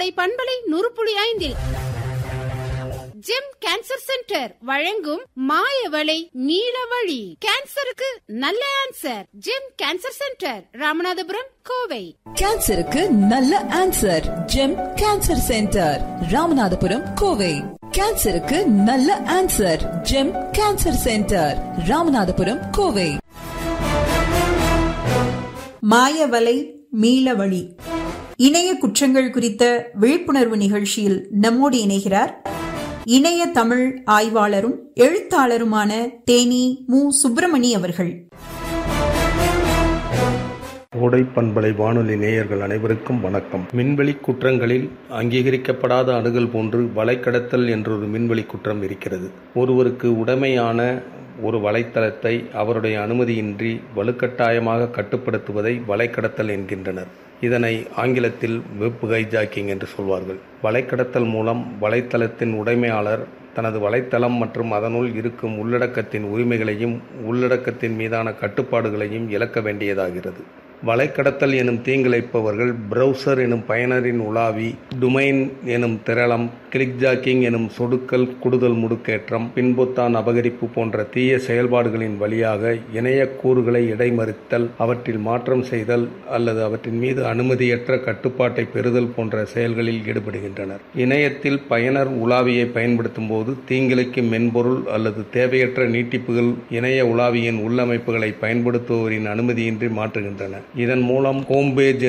கோடை பண்பலை நூறு புள்ளி ஐந்தில் ஜெம் கேன்சர் சென்டர் வழங்கும் மாயவளை நீலவழி கேன்சருக்கு நல்ல answer GEM cancer centre Ramanathapuram Kovai கேன்சருக்கு நல்ல answer GEM cancer centre Ramanathapuram Kovai கேன்சருக்கு நல்ல answer GEM cancer centre Ramanathapuram Kovai மாயவலை மீளவழி இணைய குற்றங்கள் குறித்த விழிப்புணர்வு நிகழ்ச்சியில் நம்மோடு இணைகிறார் இணைய தமிழ் ஆய்வாளரும் எழுத்தாளருமான தேனி மு சுப்பிரமணி அவர்கள் ஓடை பண்பலை வானொலி நேயர்கள் அனைவருக்கும் வணக்கம் மின்வெளி குற்றங்களில் அங்கீகரிக்கப்படாத அணுகல் போன்று வலைக்கடத்தல் என்றொரு மின்வெளி குற்றம் இருக்கிறது ஒருவருக்கு உடைமையான ஒரு வலைத்தளத்தை அவருடைய அனுமதியின்றி வலுக்கட்டாயமாக கட்டுப்படுத்துவதை வலைக்கடத்தல் என்கின்றனர் இதனை ஆங்கிலத்தில் வெப் ஹைஜாக்கிங் என்று சொல்வார்கள் வலைக்கடத்தல் மூலம் வலைத்தளத்தின் உடைமையாளர் தனது வலைத்தளம் மற்றும் அதனுள் இருக்கும் உள்ளடக்கத்தின் உரிமைகளையும் உள்ளடக்கத்தின் மீதான கட்டுப்பாடுகளையும் இழக்க வேண்டியதாகிறது வலைக்கடத்தல் எனும் தீங்கிழைப்பவர்கள் பிரவுசர் எனும் பயனரின் உலாவி டுமைன் எனும் திரளம் கிளிக் ஜாக்கிங் எனும் சொடுக்கல் குடுதல் முடுக்கேற்றம் பின்பொத்தான் அபகரிப்பு போன்ற தீய செயல்பாடுகளின் வழியாக இணைய கூறுகளை இடைமறித்தல் அவற்றில் மாற்றம் செய்தல் அல்லது அவற்றின் மீது அனுமதியற்ற கட்டுப்பாட்டை பெறுதல் போன்ற செயல்களில் ஈடுபடுகின்றனர் இணையத்தில் பயனர் உலாவியை பயன்படுத்தும் போது தீங்கிழைக்கும் மென்பொருள் அல்லது தேவையற்ற நீட்டிப்புகள் இணைய உலாவியின் உள்ளமைப்புகளை பயன்படுத்துவோரின் அனுமதியின்றி மாற்றுகின்றன இதன் மூலம் ஹோம் பேஜ்